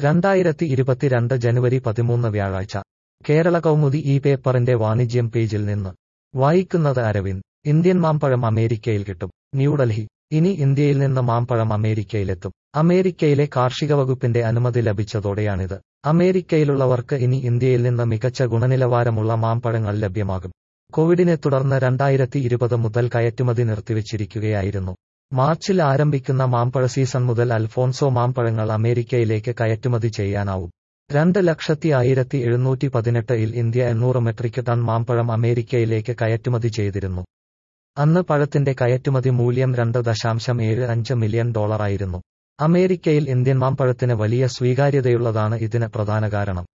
രണ്ടായിരത്തി ഇരുപത്തിരണ്ട് ജനുവരി പതിമൂന്ന് വ്യാഴാഴ്ച കേരള കൗമുദി ഈ പേപ്പറിന്റെ വാണിജ്യം പേജിൽ നിന്ന് വായിക്കുന്നത് അരവിന്ദ് ഇന്ത്യൻ മാമ്പഴം അമേരിക്കയിൽ കിട്ടും ന്യൂഡൽഹി ഇനി ഇന്ത്യയിൽ നിന്ന് മാമ്പഴം അമേരിക്കയിലെത്തും അമേരിക്കയിലെ കാർഷിക വകുപ്പിന്റെ അനുമതി ലഭിച്ചതോടെയാണിത് അമേരിക്കയിലുള്ളവർക്ക് ഇനി ഇന്ത്യയിൽ നിന്ന് മികച്ച ഗുണനിലവാരമുള്ള മാമ്പഴങ്ങൾ ലഭ്യമാകും കോവിഡിനെ തുടർന്ന് രണ്ടായിരത്തി ഇരുപത് മുതൽ കയറ്റുമതി നിർത്തിവച്ചിരിക്കുകയായിരുന്നു മാർച്ചിൽ ആരംഭിക്കുന്ന മാമ്പഴ സീസൺ മുതൽ അൽഫോൺസോ മാമ്പഴങ്ങൾ അമേരിക്കയിലേക്ക് കയറ്റുമതി ചെയ്യാനാവും രണ്ട് ലക്ഷത്തി ആയിരത്തി എഴുന്നൂറ്റി പതിനെട്ട് ഇൽ ഇന്ത്യ എണ്ണൂറ് മെട്രിക് ടൺ മാമ്പഴം അമേരിക്കയിലേക്ക് കയറ്റുമതി ചെയ്തിരുന്നു അന്ന് പഴത്തിന്റെ കയറ്റുമതി മൂല്യം രണ്ട് ദശാംശം ഏഴ് അഞ്ച് മില്യൺ ഡോളറായിരുന്നു അമേരിക്കയിൽ ഇന്ത്യൻ മാമ്പഴത്തിന് വലിയ സ്വീകാര്യതയുള്ളതാണ് ഇതിന് പ്രധാന കാരണം